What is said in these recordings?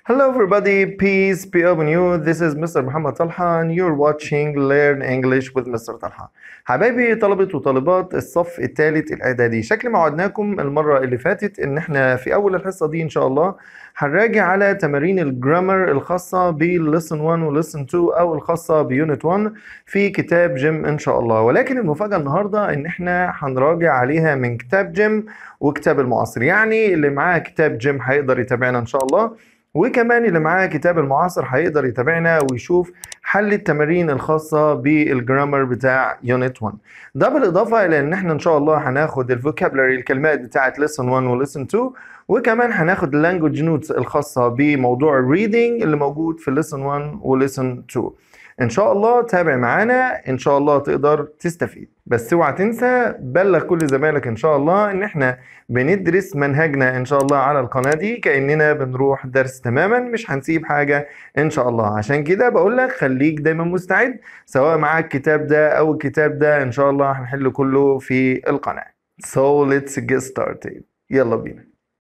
Hello everybody, peace be upon you. This is Mr. محمد طلحة and you're watching Learn English with Mr. طلحة. حبايبي طلبة وطالبات الصف الثالث الإعدادي، شكل ما وعدناكم المرة اللي فاتت إن إحنا في أول الحصة دي إن شاء الله هنراجع على تمارين الجرامر الخاصة بالليسن 1 وليسن 2 أو الخاصة بيونت 1 في كتاب جيم إن شاء الله، ولكن المفاجأة النهاردة إن إحنا هنراجع عليها من كتاب جيم وكتاب المعاصر، يعني اللي معاه كتاب جيم هيقدر يتابعنا إن شاء الله. وكمان اللي معاه كتاب المعاصر هيقدر يتابعنا ويشوف حل التمارين الخاصة بالجرامر بتاع يونت 1 ده بالإضافة إلى إن إحنا إن شاء الله هناخد الفوكابلري الكلمات بتاعة lesson 1 و lesson 2 وكمان هناخد اللانجوج نوتس الخاصة بموضوع الريدنج اللي موجود في lesson 1 و lesson 2 ان شاء الله تابع معانا ان شاء الله تقدر تستفيد بس اوعى تنسى بلغ كل زمايلك ان شاء الله ان احنا بندرس منهجنا ان شاء الله على القناه دي كاننا بنروح درس تماما مش هنسيب حاجه ان شاء الله عشان كده بقول لك خليك دايما مستعد سواء معاك الكتاب ده او الكتاب ده ان شاء الله هنحل كله في القناه so let's get started يلا بينا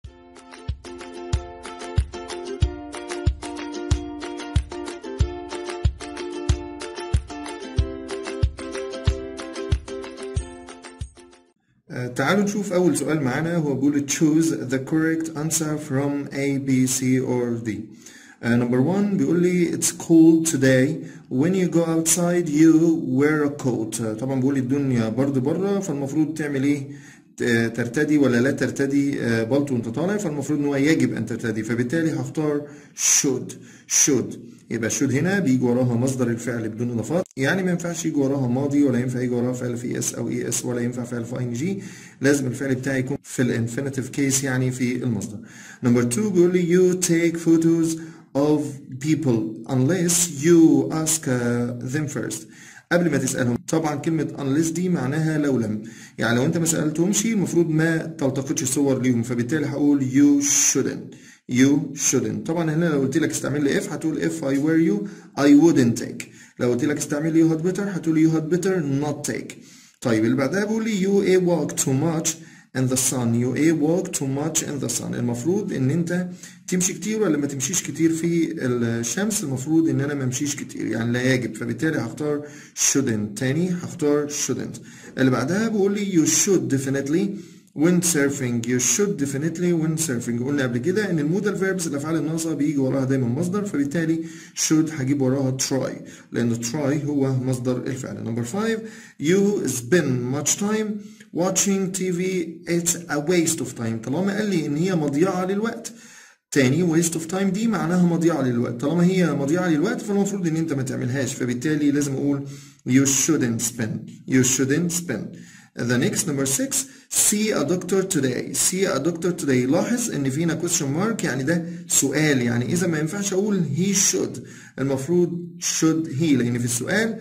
آه، تعالوا نشوف أول سؤال معانا هو بيقول choose the correct answer from A, B, C or D. Uh, number one بيقول لي it's cold today when you go outside you wear a coat آه، طبعا بيقول لي الدنيا برد بره فالمفروض تعمل ايه ت- ترتدي ولا لا ترتدي آه، بلطو وانت طالع فالمفروض ان هو يجب ان ترتدي فبالتالي هختار should should يبقى should هنا بيجي وراها مصدر الفعل بدون اضافات يعني ما ينفعش يجي وراها ماضي ولا ينفع يجي وراها فعل في اس او اي اس ولا ينفع فعل في ان جي لازم الفعل بتاعي يكون في الانفينيتيف كيس يعني في المصدر نمبر 2 بيقول لي you take photos of people unless you ask uh, them first قبل ما تسألهم طبعا كلمة unless دي معناها لو لم يعني لو انت ما سألتهمش المفروض ما تلتقطش صور ليهم فبالتالي هقول you shouldn't you shouldn't طبعا هنا لو قلت لك استعمل لي if هتقول if I were you I wouldn't take لو قلت لك استعمل لي you had better هتقول you had better not take طيب اللي بعدها بيقول لي you a walk too much in the sun you a walk too much in the sun المفروض ان انت تمشي كتير ولا ما تمشيش كتير في الشمس المفروض ان انا ما امشيش كتير يعني لا يجب فبالتالي هختار shouldn't تاني هختار shouldn't اللي بعدها بيقول لي you should definitely when surfing you should definitely when surfing قلنا قبل كده ان المودال verbs الافعال الناقصه بيجي وراها دايما مصدر فبالتالي should هجيب وراها try لان try هو مصدر الفعل number 5 you spend much time watching TV it's a waste of time طالما قال لي ان هي مضيعه للوقت تاني waste of time دي معناها مضيعة للوقت طالما هي مضيعة للوقت فالمفروض ان انت ما تعملهاش فبالتالي لازم اقول you shouldn't spend you shouldn't spend the next number six see a doctor today see a doctor today لاحظ ان فينا question mark يعني ده سؤال يعني اذا ما ينفعش اقول he should المفروض should he لان في السؤال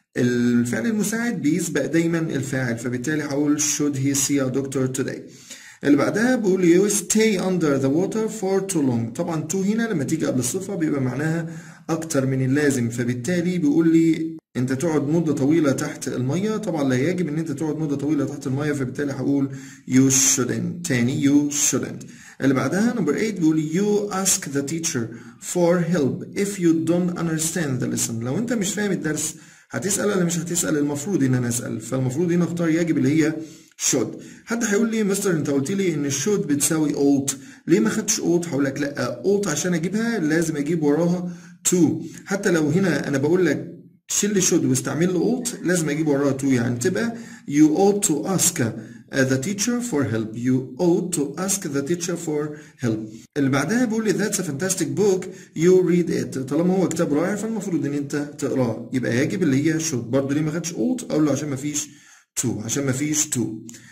الفعل المساعد بيسبق دايما الفاعل فبالتالي هقول should he see a doctor today اللي بعدها بقول you stay under the water for too long طبعا to هنا لما تيجي قبل الصفة بيبقى معناها أكتر من اللازم فبالتالي بيقول لي أنت تقعد مدة طويلة تحت المية طبعا لا يجب أن أنت تقعد مدة طويلة تحت المية فبالتالي هقول you shouldn't تاني you shouldn't اللي بعدها number 8 بيقول you ask the teacher for help if you don't understand the lesson لو أنت مش فاهم الدرس هتسأل ولا مش هتسأل المفروض ان انا اسأل فالمفروض هنا اختار يجب اللي هي should حد هيقول لي مستر انت قلت لي ان should بتساوي ought ليه ما خدتش ought هقول لك لا ought عشان اجيبها لازم اجيب وراها to حتى لو هنا انا بقول لك شيل لي should واستعمل لي ought لازم اجيب وراها to يعني تبقى you ought to ask the teacher for help you ought to ask the teacher for help اللي بعدها بيقول لي that's a fantastic book you read it طالما هو كتاب رائع فالمفروض ان انت تقراه يبقى يجب اللي هي should برضه ليه ما خدش ought اقول له عشان ما فيش to عشان ما فيش to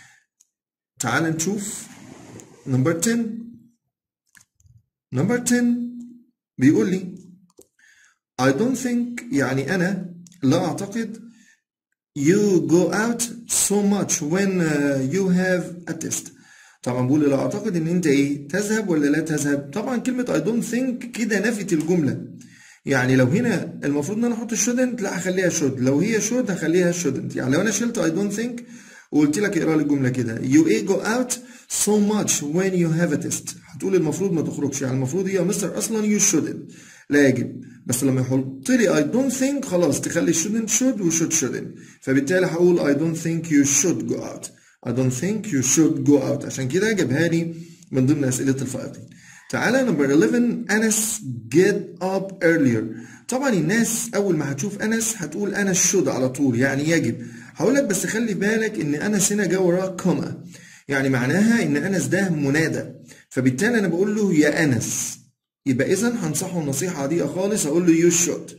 تعال نشوف نمبر 10 نمبر 10 بيقول لي I don't think يعني أنا لا أعتقد you go out so much when uh, you have a test طبعا بقول لا أعتقد إن أنت إيه تذهب ولا لا تذهب طبعا كلمة I don't think كده نفت الجملة يعني لو هنا المفروض إن أنا أحط shouldn't لا هخليها should لو هي should هخليها shouldn't يعني لو أنا شلت I don't think وقلت لك اقرا لي الجمله كده you ايه go out so much when you have a test هتقول المفروض ما تخرجش يعني المفروض يا مستر اصلا you shouldn't لا يجب بس لما يحط لي I don't think خلاص تخلي shouldn't should و should shouldn't فبالتالي هقول I don't think you should go out I don't think you should go out عشان كده جابها لي من ضمن أسئلة الفائقين تعالى نمبر 11 أنس get up earlier طبعا الناس أول ما هتشوف أنس هتقول أنس should على طول يعني يجب هقول لك بس خلي بالك إن أنس هنا جا وراه كوما يعني معناها إن أنس ده منادى فبالتالي أنا بقول له يا أنس يبقى إذا هنصحه النصيحة عادية خالص هقول له you should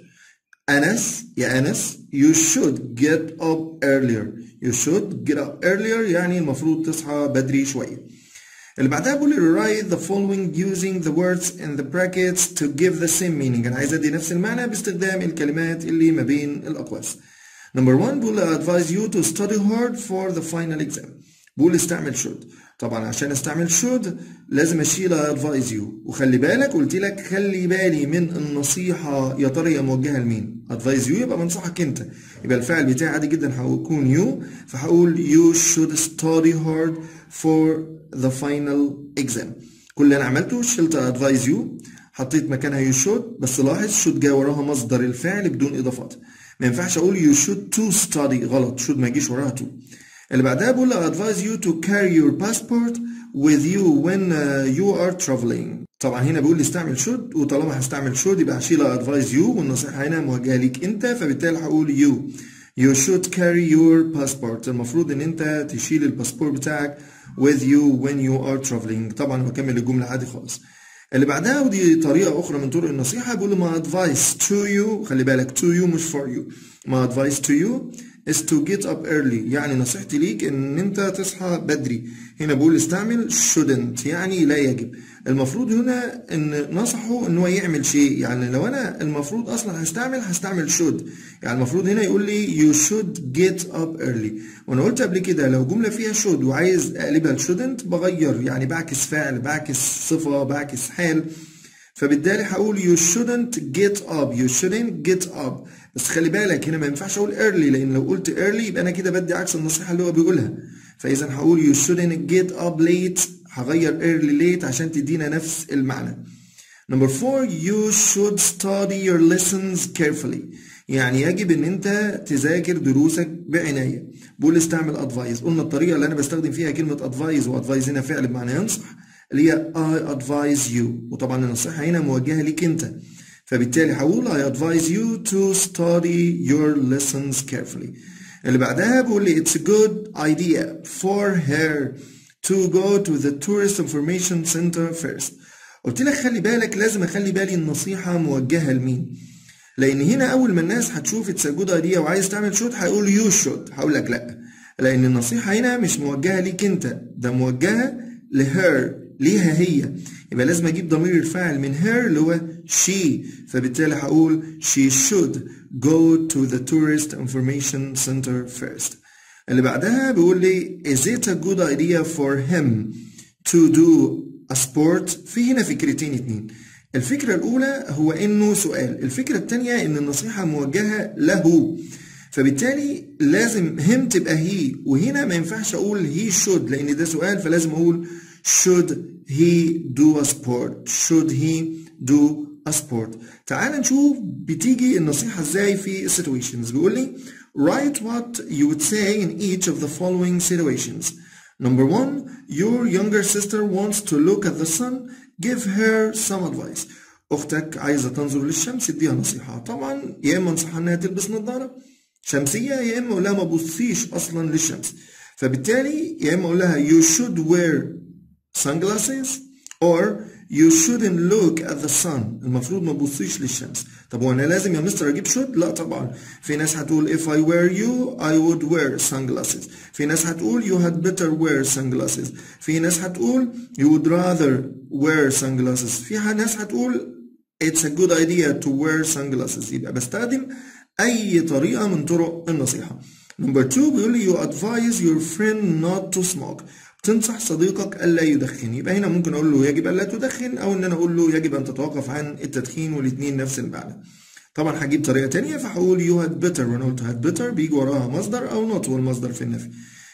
أنس يا أنس you should get up earlier you should get up earlier يعني المفروض تصحى بدري شوية اللي بعدها بقول لي write the following using the words in the brackets to give the same meaning أنا عايز أدي نفس المعنى باستخدام الكلمات اللي ما بين الأقواس number one بقول لي advise you to study hard for the final exam بقول استعمل should طبعا عشان استعمل should لازم اشيل advise you وخلي بالك قلت لك خلي بالي من النصيحة يا ترى هي موجهة لمين advise you يبقى بنصحك انت يبقى الفعل بتاعي عادي جدا هيكون you فهقول you should study hard for the final exam كل اللي انا عملته شلت advise you حطيت مكانها you should بس لاحظ should جاي وراها مصدر الفعل بدون اضافات ما ينفعش اقول you should to study غلط should ما يجيش وراها to اللي بعدها بقول advise you to carry your passport with you when uh, you are traveling طبعا هنا بيقول لي استعمل should وطالما هستعمل should يبقى هشيل advise you والنصيحة هنا موجهة ليك انت فبالتالي هقول you you should carry your passport المفروض ان انت تشيل الباسبور بتاعك with you when you are traveling طبعا بكمل الجملة عادي خالص اللي بعدها ودي طريقة أخرى من طرق النصيحة بيقول ما advice to you خلي بالك to you مش for you ما advice to you is to get up early يعني نصيحتي ليك ان انت تصحى بدري هنا بقول استعمل shouldn't يعني لا يجب المفروض هنا ان نصحه ان هو يعمل شيء يعني لو انا المفروض اصلا هستعمل هستعمل should يعني المفروض هنا يقول لي you should get up early وانا قلت قبل كده لو جمله فيها should وعايز اقلبها ل shouldn't بغير يعني بعكس فعل بعكس صفه بعكس حال فبالتالي هقول you shouldn't get up you shouldn't get up بس خلي بالك هنا ما ينفعش اقول early لان لو قلت early يبقى انا كده بدي عكس النصيحه اللي هو بيقولها فاذا هقول you shouldn't get up late هغير early late عشان تدينا نفس المعنى number four you should study your lessons carefully يعني يجب ان انت تذاكر دروسك بعنايه بقول استعمل advise قلنا الطريقه اللي انا بستخدم فيها كلمه advise وادفايز هنا فعل بمعنى ينصح اللي هي I advise you وطبعا النصيحة هنا موجهة ليك أنت فبالتالي هقول I advise you to study your lessons carefully اللي بعدها بقول لي it's a good idea for her to go to the tourist information center first قلت لك خلي بالك لازم اخلي بالي النصيحة موجهة لمين لان هنا اول ما الناس هتشوف it's a good idea وعايز تعمل should هيقول you should هقول لك لا لان النصيحة هنا مش موجهة ليك انت ده موجهة لهير ليها هي يبقى لازم اجيب ضمير الفاعل من her اللي هو she فبالتالي هقول she should go to the tourist information center first اللي بعدها بيقول لي is it a good idea for him to do a sport في هنا فكرتين اتنين الفكرة الأولى هو إنه سؤال الفكرة التانية إن النصيحة موجهة له فبالتالي لازم هم تبقى هي وهنا ما ينفعش أقول he should لأن ده سؤال فلازم أقول should he do a sport should he do a sport تعال نشوف بتيجي النصيحة ازاي في situations بيقول لي write what you would say in each of the following situations number one your younger sister wants to look at the sun give her some advice اختك عايزة تنظر للشمس اديها نصيحة طبعا يا اما انصحها انها تلبس نظارة شمسية يا اما اقول لها ما تبصيش اصلا للشمس فبالتالي يا اما اقول لها you should wear sunglasses or you shouldn't look at the sun المفروض ما تبصيش للشمس طب هو انا لازم يا مستر اجيب should لا طبعا في ناس هتقول if I were you I would wear sunglasses في ناس هتقول you had better wear sunglasses في ناس هتقول you would rather wear sunglasses في ناس هتقول it's a good idea to wear sunglasses يبقى بستخدم اي طريقه من طرق النصيحه نمبر 2 بيقول لي you advise your friend not to smoke تنصح صديقك الا يدخن يبقى هنا ممكن اقول له يجب الا تدخن او ان انا اقول له يجب ان تتوقف عن التدخين والاثنين نفس المعنى طبعا هجيب طريقه تانية فهقول you had better وانا قلت had better بيجي وراها مصدر او not والمصدر في النفي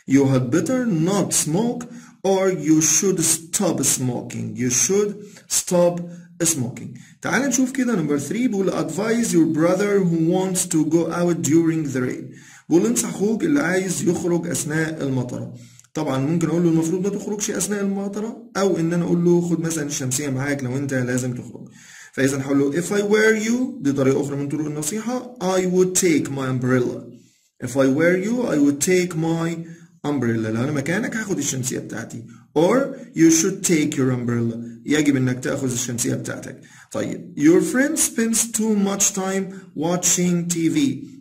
you had better not smoke or you should stop smoking you should stop smoking تعال نشوف كده نمبر 3 بيقول advise your brother who wants to go out during the rain بيقول انصح اخوك اللي عايز يخرج اثناء المطره طبعا ممكن اقول له المفروض ما تخرجش اثناء المطره او ان انا اقول له خد مثلا الشمسيه معاك لو انت لازم تخرج فاذا هقول له if I were you دي طريقه اخرى من طرق النصيحه I would take my umbrella if I were you I would take my umbrella لو انا مكانك هاخد الشمسيه بتاعتي or you should take your umbrella يجب انك تاخذ الشمسيه بتاعتك طيب your friend spends too much time watching TV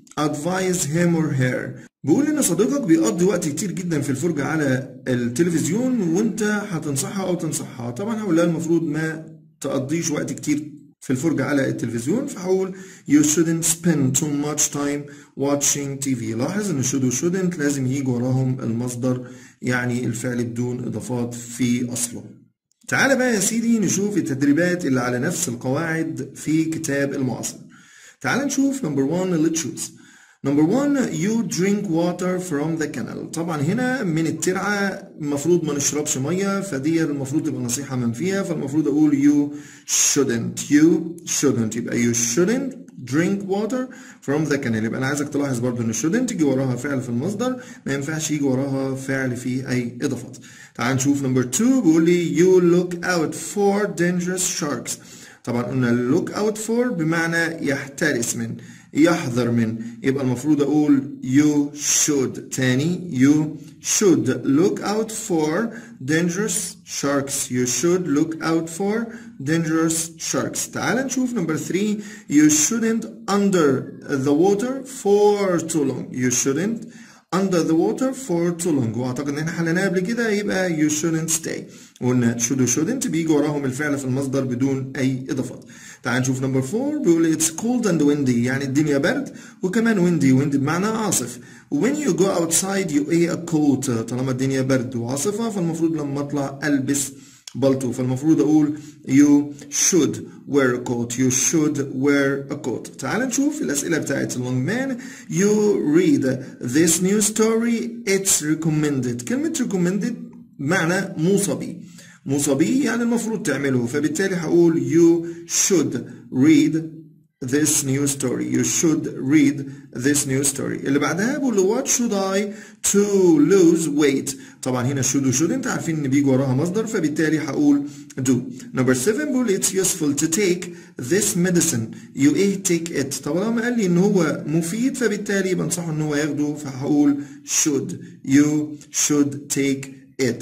advise him or her بيقول ان صديقك بيقضي وقت كتير جدا في الفرجه على التلفزيون وانت هتنصحها او تنصحها طبعا هقول لها المفروض ما تقضيش وقت كتير في الفرجة على التلفزيون فهقول you shouldn't spend too much time watching TV لاحظ ان should و shouldn't لازم يجي وراهم المصدر يعني الفعل بدون اضافات في اصله تعال بقى يا سيدي نشوف التدريبات اللي على نفس القواعد في كتاب المعاصر تعال نشوف number one let's choose Number one, you drink water from the canal. طبعا هنا من الترعة المفروض ما نشربش مية فدي المفروض تبقى نصيحة منفية فالمفروض أقول you shouldn't. You shouldn't يبقى you shouldn't drink water from the canal يبقى أنا عايزك تلاحظ برضو إن shouldn't يجي وراها فعل في المصدر ما ينفعش يجي وراها فعل فيه أي إضافات. تعال نشوف number two بيقول لي you look out for dangerous sharks. طبعا قلنا look out for بمعنى يحترس من يحذر من يبقى المفروض اقول you should تاني you should look out for dangerous sharks you should look out for dangerous sharks تعال نشوف number three you shouldn't under the water for too long you shouldn't under the water for too long واعتقد ان احنا حليناها قبل كده يبقى you shouldn't stay قلنا should و shouldn't بيجي وراهم الفعل في المصدر بدون اي اضافات تعال نشوف نمبر 4 بيقول it's cold and windy يعني الدنيا برد وكمان windy windy بمعنى عاصف when you go outside you wear a coat طالما الدنيا برد وعاصفة فالمفروض لما اطلع البس بلطو فالمفروض اقول you should wear a coat you should wear a coat تعال نشوف الاسئله بتاعت long man you read this new story it's recommended كلمه recommended معنى موصى بيه موصى بيه يعني المفروض تعمله فبالتالي هقول you should read this new story you should read this new story اللي بعدها بقول what should I to lose weight طبعا هنا should و should انت عارفين ان بيجي وراها مصدر فبالتالي هقول do number 7 بقول it's useful to take this medicine you ايه take it طبعا لما قال لي ان هو مفيد فبالتالي بنصحه ان هو ياخده فهقول should you should take it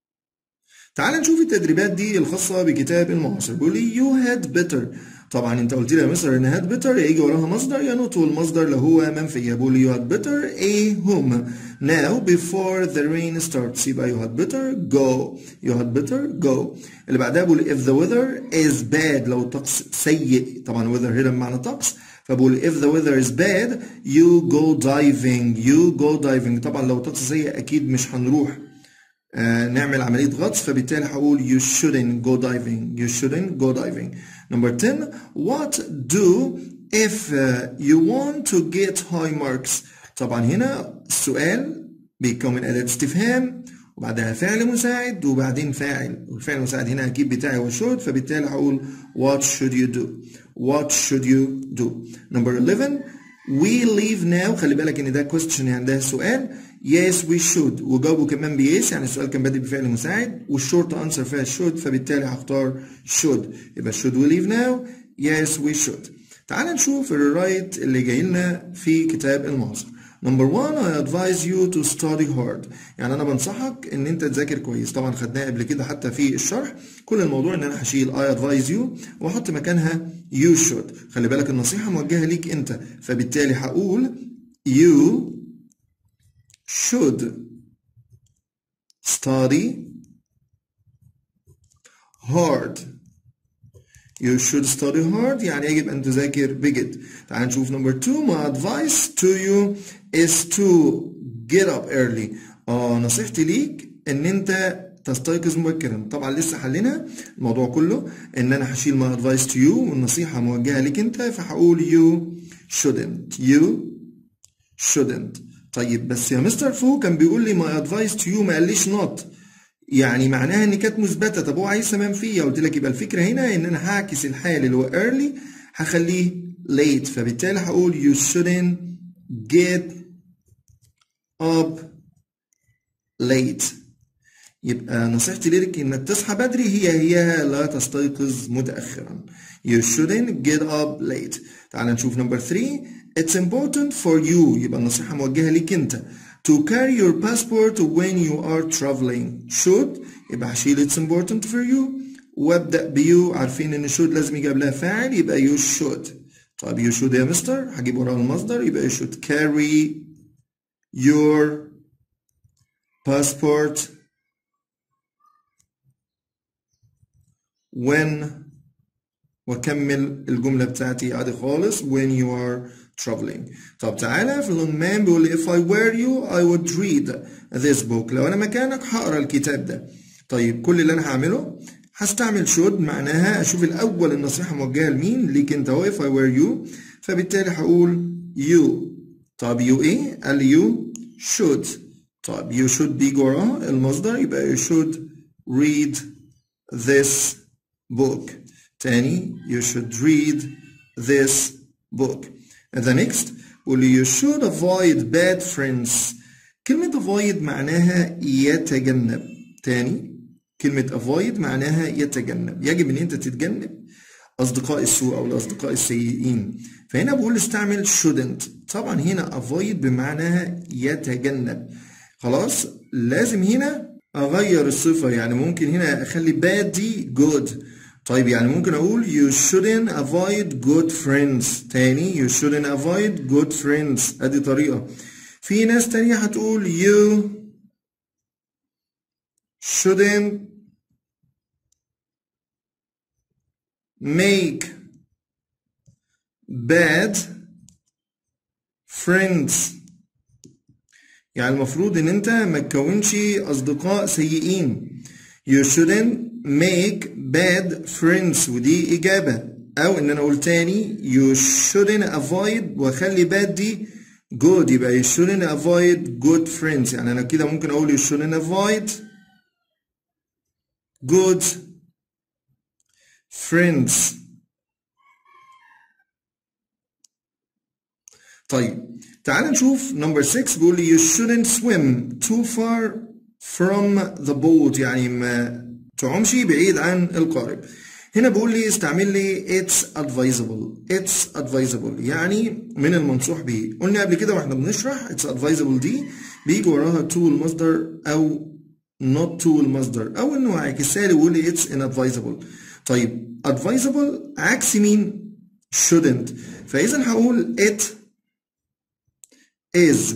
تعال نشوف التدريبات دي الخاصة بكتاب المعاصر بيقول لي you had better طبعا انت قلت لي يا مستر ان had better يجي وراها مصدر يا not والمصدر اللي هو منفي بقول لي you had better a home now before the rain starts يبقى you had better go you had better go اللي بعدها بقول if the weather is bad لو الطقس سيء طبعا weather هنا بمعنى طقس فبقول if the weather is bad you go diving you go diving طبعا لو الطقس سيء اكيد مش هنروح آه نعمل عملية غطس فبالتالي هقول you shouldn't go diving you shouldn't go diving number 10 what do if uh, you want to get high marks طبعا هنا السؤال بيتكون من أداة استفهام وبعدها فعل مساعد وبعدين فاعل والفعل المساعد هنا أكيد بتاعي هو should فبالتالي هقول what should you do what should you do number 11 we leave now خلي بالك ان ده question يعني ده سؤال yes we should وجاوبه كمان بيس يعني السؤال كان بادئ بفعل مساعد والشورت انسر فيها should فبالتالي هختار should يبقى should we leave now yes we should تعال نشوف الرايت اللي جاي لنا في كتاب المعاصر Number one, I advise you to study hard. يعني أنا بنصحك إن أنت تذاكر كويس. طبعا خدناها قبل كده حتى في الشرح. كل الموضوع إن أنا هشيل I advise you وأحط مكانها you should. خلي بالك النصيحة موجهة ليك أنت. فبالتالي هقول you should study hard. You should study hard يعني يجب أن تذاكر بجد. تعال نشوف number two my advice to you is to get up early. آه نصيحتي ليك إن أنت تستيقظ مبكرا. طبعا لسه حلينا الموضوع كله إن أنا هشيل my advice to you والنصيحة موجهة ليك أنت فهقول you shouldn't. You shouldn't طيب بس يا مستر فو كان بيقول لي my advice to you ما قاليش not يعني معناها ان كانت مثبته طب هو عايزها منفيه قلت لك يبقى الفكره هنا ان انا هعكس الحال اللي هو early هخليه late فبالتالي هقول you shouldn't get up late يبقى نصيحتي ليك انك تصحى بدري هي هي لا تستيقظ متاخرا you shouldn't get up late تعال نشوف نمبر 3 it's important for you يبقى النصيحه موجهه ليك انت to carry your passport when you are traveling should يبقى هشيل it's important for you وابدا بيو عارفين ان should لازم يجي قبلها فاعل يبقى you should طيب you should يا مستر هجيب وراها المصدر يبقى you should carry your passport when واكمل الجمله بتاعتي عادي خالص when you are traveling طب تعالى في اللون مان بيقول لي if I were you I would read this book لو انا مكانك هقرا الكتاب ده طيب كل اللي انا هعمله هستعمل should معناها اشوف الاول النصيحه موجهه لمين ليك انت اهو if I were you فبالتالي هقول you طب you ايه قال لي you should طب you should بيجي وراها المصدر يبقى you should read this book تاني you should read this book the next قول you should avoid bad friends كلمة avoid معناها يتجنب تاني كلمة avoid معناها يتجنب يجب ان انت تتجنب اصدقاء السوء او الاصدقاء السيئين فهنا بقول استعمل shouldn't طبعا هنا avoid بمعناها يتجنب خلاص لازم هنا اغير الصفة يعني ممكن هنا اخلي bad دي good طيب يعني ممكن اقول you shouldn't avoid good friends تاني you shouldn't avoid good friends ادي طريقة في ناس تانية هتقول you shouldn't make bad friends يعني المفروض ان انت ما تكونش اصدقاء سيئين you shouldn't make bad friends ودي إجابة أو إن أنا أقول تاني you shouldn't avoid وأخلي bad دي good يبقى you shouldn't avoid good friends يعني أنا كده ممكن أقول you shouldn't avoid good friends طيب تعال نشوف number 6 بيقول لي you shouldn't swim too far from the boat يعني ما تعومش بعيد عن القارب هنا بيقول لي استعمل لي it's advisable it's advisable يعني من المنصوح به قلنا قبل كده واحنا بنشرح it's advisable دي بيجي وراها to المصدر او not to المصدر او انه عكسها لي ويقول لي it's inadvisable طيب advisable عكس مين shouldn't فاذا هقول it is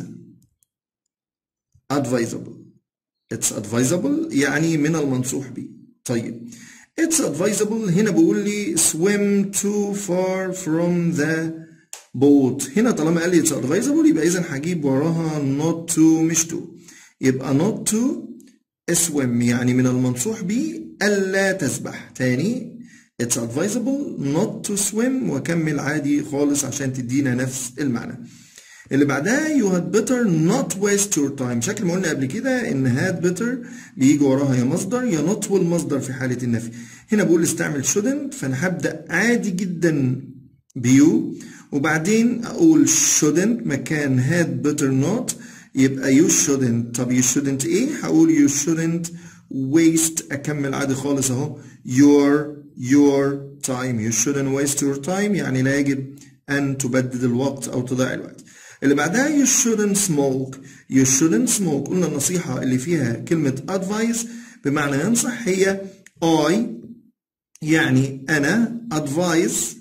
advisable it's advisable يعني من المنصوح به طيب it's advisable هنا بيقول لي swim too far from the boat هنا طالما قال لي it's advisable يبقى اذا هجيب وراها not to مش to يبقى not to swim يعني من المنصوح به ألا تسبح تاني it's advisable not to swim وكمل عادي خالص عشان تدينا نفس المعنى اللي بعدها you had better not waste your time شكل ما قلنا قبل كده ان had better بيجي وراها يا مصدر يا not والمصدر في حالة النفي هنا بقول استعمل shouldn't فانا هبدأ عادي جدا بيو وبعدين اقول shouldn't مكان had better not يبقى you shouldn't طب you shouldn't ايه هقول you shouldn't waste اكمل عادي خالص اهو your your time you shouldn't waste your time يعني لا يجب ان تبدد الوقت او تضيع الوقت اللي بعدها you shouldn't smoke you shouldn't smoke قلنا النصيحة اللي فيها كلمة advice بمعنى ينصح هي I يعني أنا advise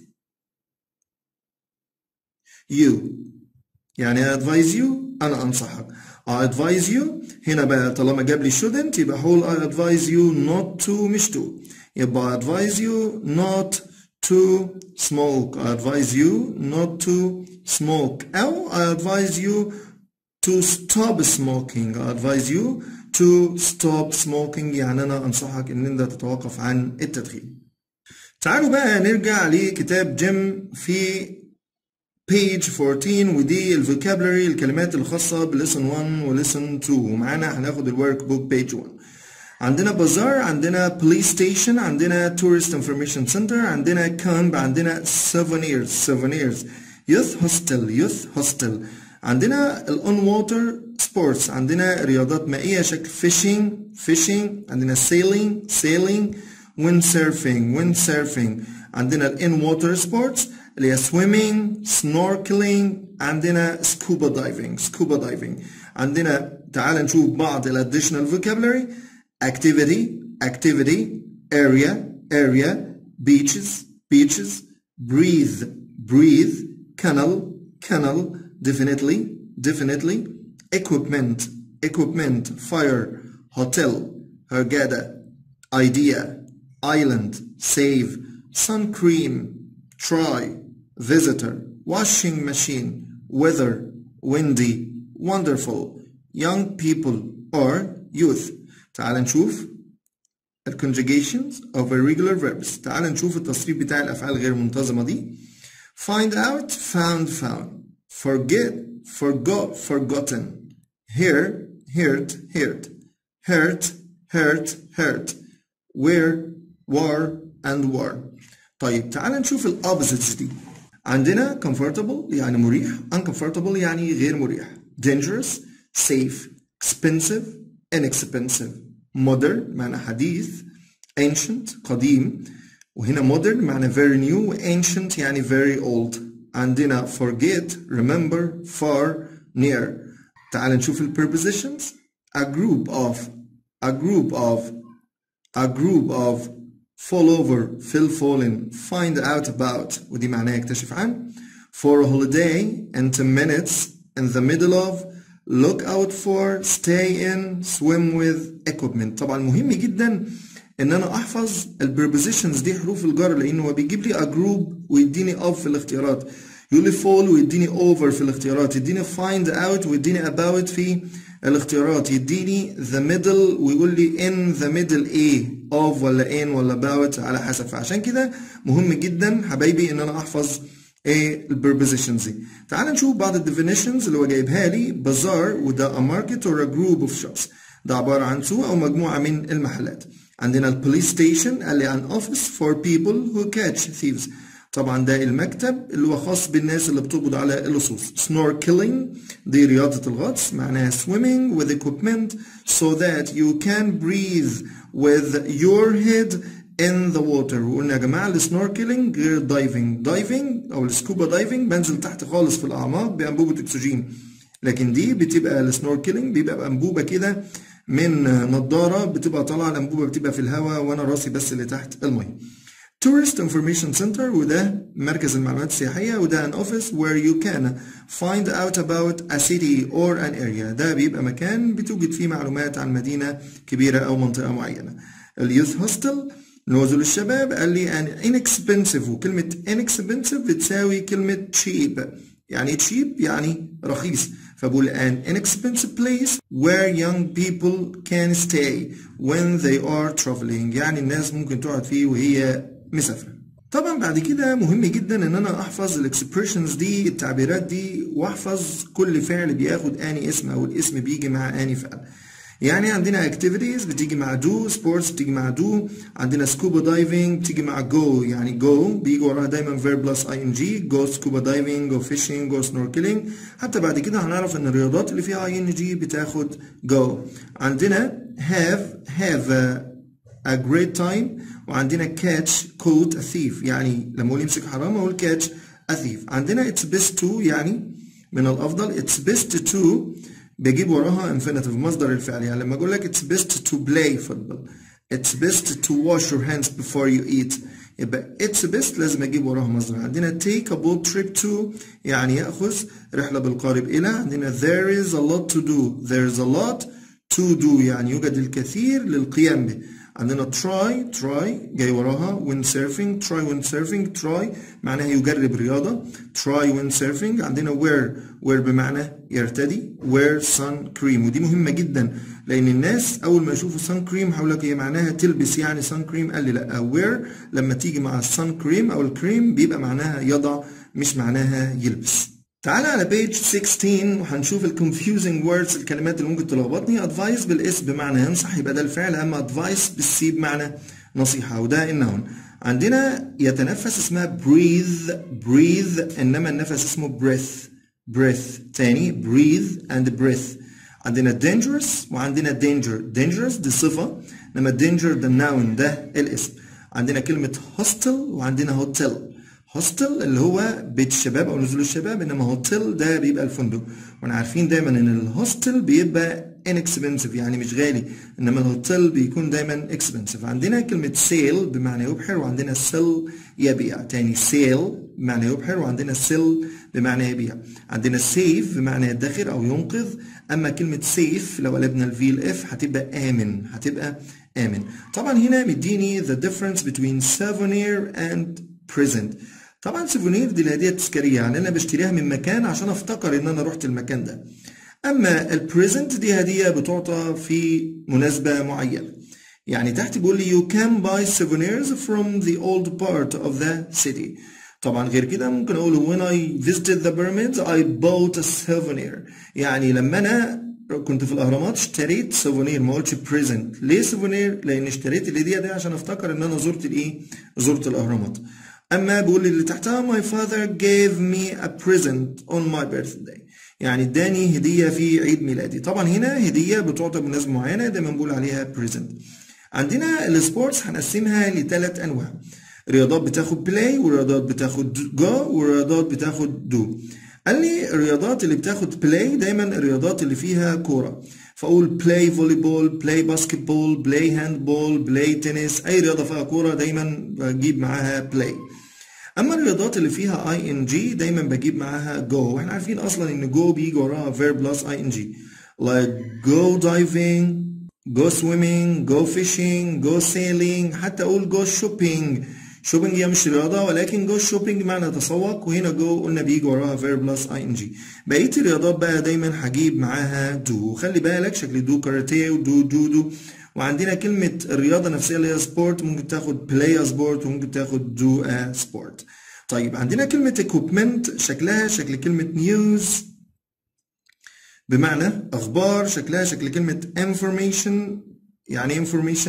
you يعني I advise you أنا أنصحك I advise you هنا بقى طالما جاب لي shouldn't يبقى هقول I advise you not to مش to يبقى I advise you not to smoke I advise you not to smoke أو I advise you to stop smoking I advise you to stop smoking يعني أنا أنصحك إن أنت تتوقف عن التدخين تعالوا بقى نرجع لكتاب جيم في page 14 ودي الفوكابلري الكلمات الخاصة بلسن 1 ولسن 2 ومعانا هناخد الورك بوك page 1 عندنا بازار عندنا بوليس ستيشن عندنا تورست انفورميشن سنتر عندنا كامب عندنا سوفينيرز سوفينيرز يوث هوستل يوث هوستل عندنا الاون ووتر سبورتس عندنا رياضات مائية شكل فيشينج فيشينج عندنا سيلينج سيلينج wind surfing wind surfing عندنا الان ووتر سبورتس اللي هي swimming snorkeling عندنا scuba diving scuba diving عندنا تعال نشوف بعض ال additional vocabulary activity activity area area beaches beaches breathe breathe canal canal definitely definitely equipment equipment fire hotel hergada idea island save sun cream try visitor washing machine weather windy wonderful young people or youth تعال نشوف ال conjugations of irregular verbs تعال نشوف التصريف بتاع الأفعال غير منتظمة دي find out found found forget forgot forgotten hear heard heard hurt hurt hurt where were and were طيب تعال نشوف ال opposites دي عندنا comfortable يعني مريح uncomfortable يعني غير مريح dangerous safe expensive inexpensive modern معنى حديث ancient قديم وهنا modern معنى very new ancient يعني very old عندنا forget remember far near تعال نشوف ال prepositions a group of a group of a group of fall over fill fallen find out about ودي معناها يكتشف عن for a holiday in 10 minutes in the middle of look out for stay in swim with equipment طبعا مهم جدا ان انا احفظ البريبوزيشنز دي حروف الجر لانه هو بيجيب لي a group ويديني of في الاختيارات يقول لي fall ويديني over في الاختيارات يديني find out ويديني about في الاختيارات يديني the middle ويقول لي in the middle a of ولا in ولا about على حسب فعشان كده مهم جدا حبايبي ان انا احفظ ايه البربوزيشنز دي تعال نشوف بعض الديفينيشنز اللي هو جايبها لي بازار وده a market or a group of shops ده عبارة عن سوق أو مجموعة من المحلات عندنا البوليس ستيشن قال لي an office for people who catch thieves طبعا ده المكتب اللي هو خاص بالناس اللي بتقبض على اللصوص snorkeling دي رياضة الغطس معناها swimming with equipment so that you can breathe with your head in the water وقلنا يا جماعة السنوركلينج غير الدايفنج دايفنج أو السكوبا دايفنج بنزل تحت خالص في الأعماق بأنبوبة أكسجين لكن دي بتبقى السنوركلينج بيبقى بأنبوبة كده من نضارة بتبقى طالعة الأنبوبة بتبقى في الهواء وأنا راسي بس اللي تحت المية Tourist Information Center وده مركز المعلومات السياحية وده an office where you can find out about a city or an area ده بيبقى مكان بتوجد فيه معلومات عن مدينة كبيرة أو منطقة معينة اليوث هوستل نزل الشباب قال لي an inexpensive وكلمة inexpensive بتساوي كلمة cheap يعني cheap يعني رخيص فبقول an inexpensive place where young people can stay when they are traveling يعني الناس ممكن تقعد فيه وهي مسافرة طبعا بعد كده مهم جدا ان انا احفظ الاكسبريشنز دي التعبيرات دي واحفظ كل فعل بياخد اني اسم او الاسم بيجي مع اني فعل يعني عندنا activities بتيجي مع do sports بتيجي مع do عندنا scuba diving بتيجي مع go يعني go بيجي وراها دايما verb plus ing go scuba diving go fishing go snorkeling حتى بعد كده هنعرف ان الرياضات اللي فيها ing بتاخد go عندنا have have a, a great time وعندنا catch caught a thief يعني لما اقول يمسك حرام اقول catch a thief عندنا it's best to يعني من الافضل it's best to بجيب وراها infinitive مصدر الفعل يعني لما اقول لك it's best to play football it's best to wash your hands before you eat يبقى it's best لازم اجيب وراها مصدر عندنا take a boat trip to يعني ياخذ رحله بالقارب الى عندنا there is a lot to do there is a lot to do يعني يوجد الكثير للقيام به عندنا try try جاي وراها wind surfing try wind surfing try معناها يجرب رياضة try wind surfing عندنا wear wear بمعنى يرتدي wear sun cream ودي مهمة جدا لأن الناس أول ما يشوفوا sun cream هقول لك هي معناها تلبس يعني sun cream قال لي لا wear لما تيجي مع sun cream أو الكريم بيبقى معناها يضع مش معناها يلبس تعالى على page 16 وهنشوف ال confusing words الكلمات اللي ممكن تلخبطني advice بالاس بمعنى ينصح يبقى ده الفعل اما advice بالسي بمعنى نصيحة وده النون عندنا يتنفس اسمها breathe breathe انما النفس اسمه breath breath تاني breathe and breath عندنا dangerous وعندنا danger dangerous دي صفة انما danger ده noun ده الاسم عندنا كلمة hostel وعندنا hotel hostel اللي هو بيت الشباب او نزول الشباب انما hotel ده بيبقى الفندق واحنا عارفين دايما ان الهوستل بيبقى inexpensive يعني مش غالي انما الهوتيل بيكون دايما expensive عندنا كلمة sail بمعنى يبحر وعندنا sell يبيع تاني sail بمعنى يبحر وعندنا sell بمعنى يبيع عندنا save بمعنى يدخر او ينقذ اما كلمة safe لو قلبنا الفي الاف هتبقى امن هتبقى امن طبعا هنا مديني the difference between souvenir and present طبعا سيفونير دي الهديه التذكاريه يعني انا بشتريها من مكان عشان افتكر ان انا رحت المكان ده اما البريزنت دي هديه بتعطى في مناسبه معينه يعني تحت بيقول لي you can buy souvenirs from the old part of the city طبعا غير كده ممكن اقول when I visited the pyramids I bought a souvenir يعني لما انا كنت في الاهرامات اشتريت سوفونير ما قلتش بريزنت ليه سوفونير لان اشتريت الهديه دي عشان افتكر ان انا زرت الايه زرت الاهرامات اما بيقول لي اللي تحتها my father gave me a present on my birthday يعني اداني هديه في عيد ميلادي طبعا هنا هديه بتعطى بمناسبه معينه دايما بنقول عليها present عندنا السبورتس هنقسمها لثلاث انواع رياضات بتاخد بلاي ورياضات بتاخد جو ورياضات بتاخد دو قال لي الرياضات اللي بتاخد بلاي دايما الرياضات اللي فيها كوره فاقول بلاي فولي بول بلاي باسكت بول بلاي هاند بول بلاي تنس اي رياضه فيها كوره دايما بجيب معاها بلاي اما الرياضات اللي فيها اي ان جي دايما بجيب معاها جو واحنا عارفين اصلا ان جو بيجي وراها verb plus ing like go diving go swimming go fishing go sailing حتى اقول go shopping شوبينج هي مش رياضة ولكن جو شوبينج معنى تسوق وهنا جو قلنا بيجي وراها verb plus ing بقية الرياضات بقى دايما هجيب معاها دو خلي بالك شكل دو كاراتيه ودو دو دو وعندنا كلمة الرياضة نفسها اللي هي سبورت ممكن تاخد بلاي سبورت وممكن تاخد دو ا سبورت طيب عندنا كلمة equipment شكلها شكل كلمة news بمعنى أخبار شكلها شكل كلمة information يعني information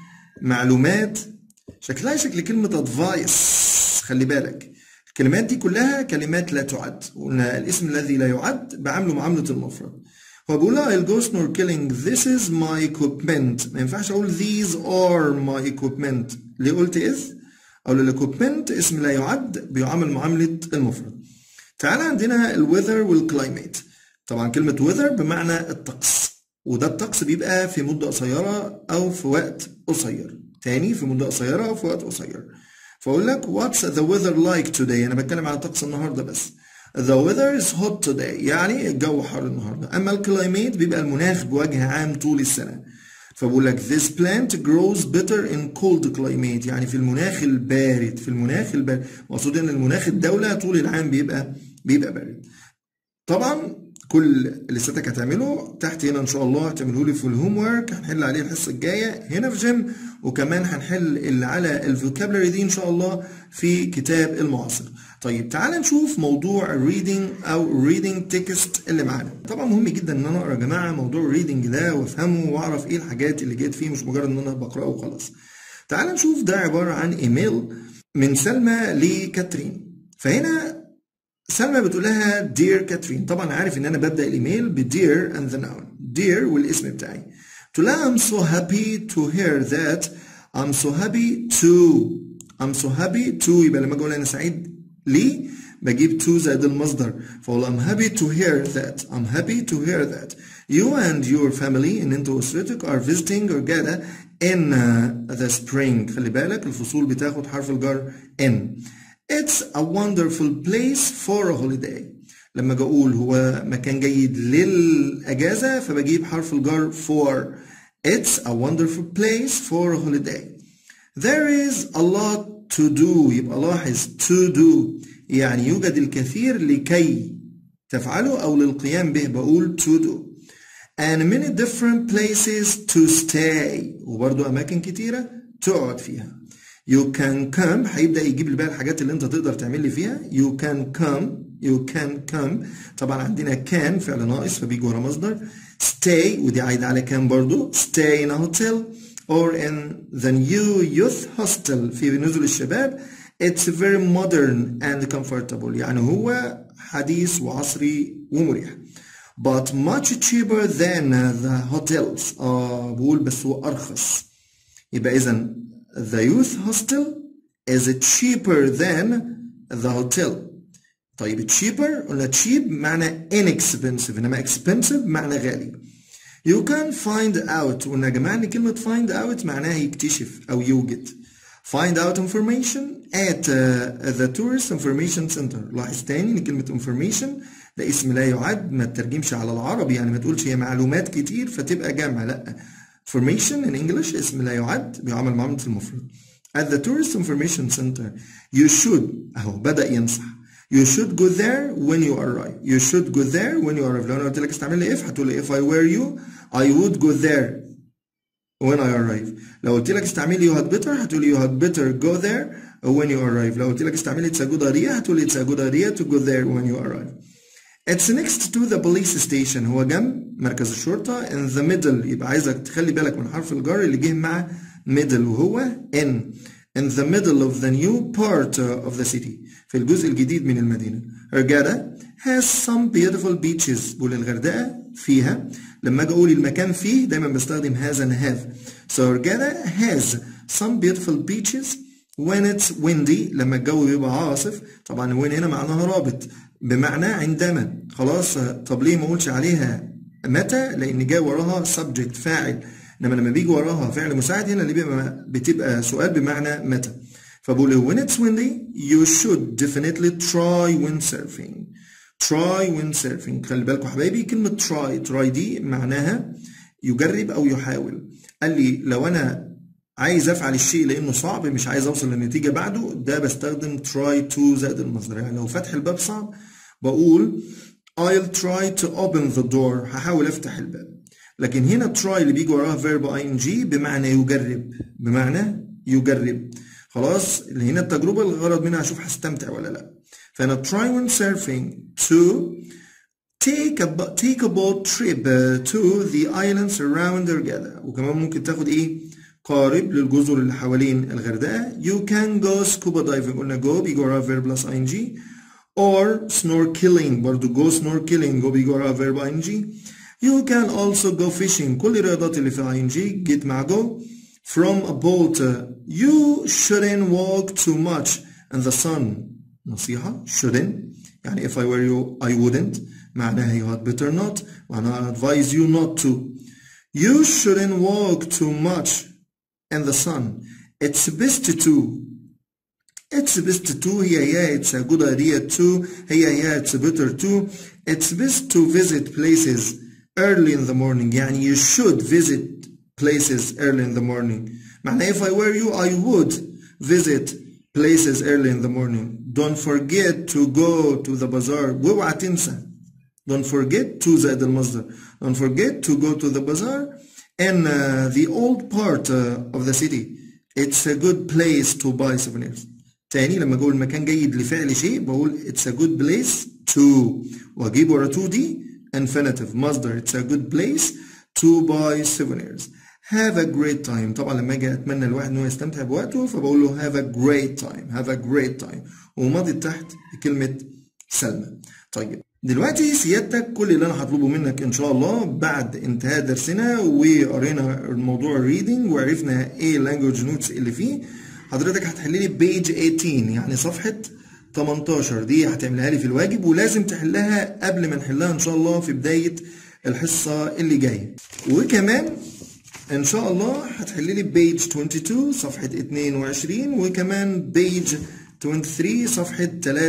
معلومات شكلها شكل كلمة advice خلي بالك الكلمات دي كلها كلمات لا تعد قلنا الاسم الذي لا يعد بعامله معاملة المفرد هو بيقول لها I'll go snorkeling this is my equipment ما ينفعش أقول these are my equipment ليه قلت is أو الايكوبمنت اسم لا يعد بيعامل معاملة المفرد تعالى عندنا الويذر والكلايميت طبعا كلمة weather بمعنى الطقس وده الطقس بيبقى في مدة قصيرة أو في وقت قصير تاني في مدة قصيرة أو في وقت قصير فأقول لك what's the weather like today أنا بتكلم عن الطقس النهاردة بس The weather is hot today يعني الجو حر النهاردة أما الكلايميت بيبقى المناخ بوجه عام طول السنة فبقول لك this plant grows better in cold climate يعني في المناخ البارد في المناخ البارد مقصود ان المناخ الدولة طول العام بيبقى بيبقى بارد طبعا كل اللي سيادتك هتعمله تحت هنا ان شاء الله هتعمله لي في الهوم ورك هنحل عليه الحصه الجايه هنا في جيم وكمان هنحل اللي على الفوكابلري دي ان شاء الله في كتاب المعاصر طيب تعال نشوف موضوع الريدنج او الريدنج تكست اللي معانا طبعا مهم جدا ان انا اقرا يا جماعه موضوع الريدنج ده وافهمه واعرف ايه الحاجات اللي جت فيه مش مجرد ان انا بقراه وخلاص تعال نشوف ده عباره عن ايميل من سلمى لكاترين فهنا سلمى بتقول لها dear كاترين طبعا عارف ان انا ببدا الايميل ب dear and the noun dear والاسم بتاعي تقول لها I'm so happy to hear that I'm so happy to I'm so happy to يبقى لما اجي اقول انا سعيد ليه بجيب to زائد المصدر فاقول I'm happy to hear that I'm happy to hear that you and your family ان انت واسرتك are visiting Hurghada in uh, the spring خلي بالك الفصول بتاخد حرف الجر in It's a wonderful place for a holiday لما اجي اقول هو مكان جيد للاجازه فبجيب حرف الجر for It's a wonderful place for a holiday There is a lot to do يبقى لاحظ to do يعني يوجد الكثير لكي تفعله أو للقيام به بقول to do and many different places to stay وبرضو أماكن كتيرة تقعد فيها you can come هيبدأ يجيب لي بقى الحاجات اللي انت تقدر تعمل لي فيها you can come you can come طبعا عندنا can فعل ناقص فبيجي ورا مصدر stay ودي عايدة على can برضو stay in a hotel or in the new youth hostel في نزل الشباب it's very modern and comfortable يعني هو حديث وعصري ومريح but much cheaper than the hotels آه بقول بس هو أرخص يبقى إذا the youth hostel is cheaper than the hotel طيب cheaper قلنا cheap معنى inexpensive إنما expensive معنى غالي you can find out قلنا يا جماعة إن كلمة find out معناها يكتشف أو يوجد find out information at uh, the tourist information center لاحظ تاني ان كلمة information ده اسم لا يعد ما تترجمش على العربي يعني ما تقولش هي معلومات كتير فتبقى جمع لا information in English اسم لا يعد بيعمل معاملة المفرد at the tourist information center you should اهو بدأ ينصح you should go there when you arrive you should go there when you arrive لو انا قلت لك استعمل لي if هتقول لي if I were you I would go there when I arrive لو قلت لك استعملي you had better هتقولي you had better go there when you arrive لو قلت لك استعملي it's a good idea هتقولي it's a good idea to go there when you arrive It's next to the police station هو جنب مركز الشرطة in the middle يبقى عايزك تخلي بالك من حرف الجر اللي جه مع middle وهو in in the middle of the new part of the city في الجزء الجديد من المدينة Hurghada has some beautiful beaches بقول الغردقة فيها لما اجي اقول المكان فيه دايما بستخدم has and have so Hurghada has some beautiful beaches when it's windy لما الجو بيبقى عاصف طبعا when هنا معناها رابط بمعنى عندما خلاص طب ليه ما اقولش عليها متى لان جاي وراها subject فاعل انما لما بيجي وراها فعل مساعد هنا اللي بيبقى بتبقى سؤال بمعنى متى فبقول when it's windy you should definitely try windsurfing try windsurfing خلي بالكم حبايبي كلمة try try دي معناها يجرب أو يحاول قال لي لو أنا عايز أفعل الشيء لأنه صعب مش عايز أوصل للنتيجة بعده ده بستخدم try to زائد المصدر يعني لو فتح الباب صعب بقول I'll try to open the door هحاول أفتح الباب لكن هنا try اللي بيجي وراها verb ing بمعنى يجرب بمعنى يجرب خلاص اللي هنا التجربة الغرض منها أشوف هستمتع ولا لأ فأنا try windsurfing to take a take a boat trip to the islands around Hurghada وكمان ممكن تاخد إيه قارب للجزر اللي حوالين الغردقة you can go scuba diving قلنا go بيجي وراها verb plus ing or snorkeling برضو go snorkeling go بيجي وراها verb ing you can also go fishing كل الرياضات اللي فيها ing جيت مع go from a boat you shouldn't walk too much in the sun نصيحة shouldn't يعني if I were you I wouldn't معناها you had better not معناها I advise you not to you shouldn't walk too much in the sun it's best to it's best to هي هي it's a good idea to هي هي it's better to it's best to visit places early in the morning يعني you should visit places early in the morning معناها if I were you I would visit places early in the morning don't forget to go to the bazaar واوعى تنسى don't forget to زائد المصدر don't forget to go to the bazaar in uh, the old part uh, of the city it's a good place to buy souvenirs تاني لما اقول مكان جيد لفعل شيء بقول it's a good place to واجيب ورا to دي infinitive مصدر it's a good place to buy souvenirs have a great time طبعا لما اجي اتمنى الواحد انه يستمتع بوقته فبقول له have a great time have a great time وماضي تحت بكلمة سلمى طيب دلوقتي سيادتك كل اللي انا هطلبه منك ان شاء الله بعد انتهاء درسنا وقرينا الموضوع الريدنج وعرفنا ايه اللانجوج نوتس اللي فيه حضرتك هتحل لي بيج 18 يعني صفحة 18 دي هتعملها لي في الواجب ولازم تحلها قبل ما نحلها ان شاء الله في بداية الحصة اللي جاية وكمان ان شاء الله هتحل لي بيج 22 صفحة 22 وكمان بيج 23 صفحة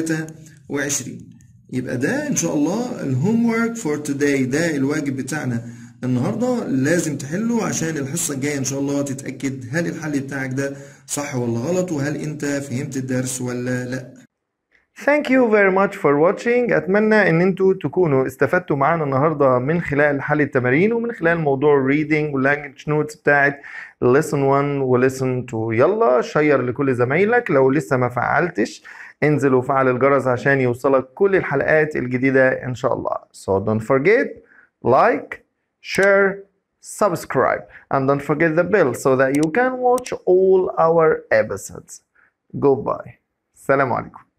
23 يبقى ده ان شاء الله الهوم ورك فور توداي ده الواجب بتاعنا النهارده لازم تحله عشان الحصه الجايه ان شاء الله تتاكد هل الحل بتاعك ده صح ولا غلط وهل انت فهمت الدرس ولا لا Thank you very much for watching أتمنى إن أنتوا تكونوا استفدتوا معانا النهاردة من خلال حل التمارين ومن خلال موضوع reading واللانجج نوتس بتاعت lesson 1 و lesson 2 يلا شير لكل زمايلك لو لسه ما فعلتش انزل وفعل الجرس عشان يوصلك كل الحلقات الجديدة إن شاء الله so don't forget like share subscribe and don't forget the bell so that you can watch all our episodes goodbye السلام عليكم